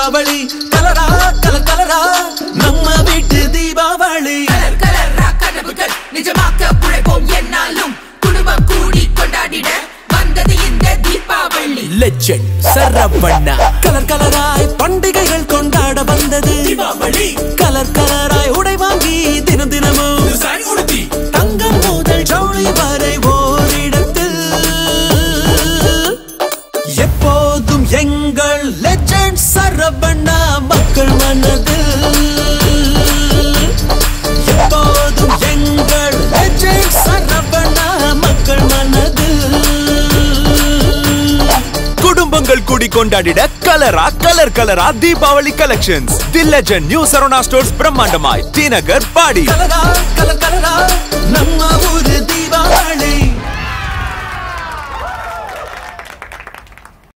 தீபாவளி கலரா கலர் கலரா நம்ம வீட்டு தீபாவளி கலர் கலரா கனவுகள் நிஜமாக்க உழைப்போம் என்னாலும் குடும்பம் கூடி கொண்டாடிட வந்தது இந்த தீபாவளி லெஜெண்ட் சரவண்ணா கலர் கலராய் பண்டிகைகள் கொண்டாட வந்தது தீபாவளி கலர் கலராய் உடை வாங்கி தினம் தினமும் உடுத்தி தங்கம் முதல் ஜவுளி வரை ஓரிடத்தில் எப்போதும் எங்கள் லெஜெண்ட் சரவண்ணா மக்கள் மனதில் எப்போதும் எங்கள் லெஜெண்ட் சரவண்ணா மக்கள் மனதில் குடும்பங்கள் கூடி கொண்டாடிட கலரா கலர் கலரா Deepavali collections the legend new Saravana stores பிரம்மாண்டமாய் டி நகர் பாடி கலரா கலர் கலரா நம்ம ஊரு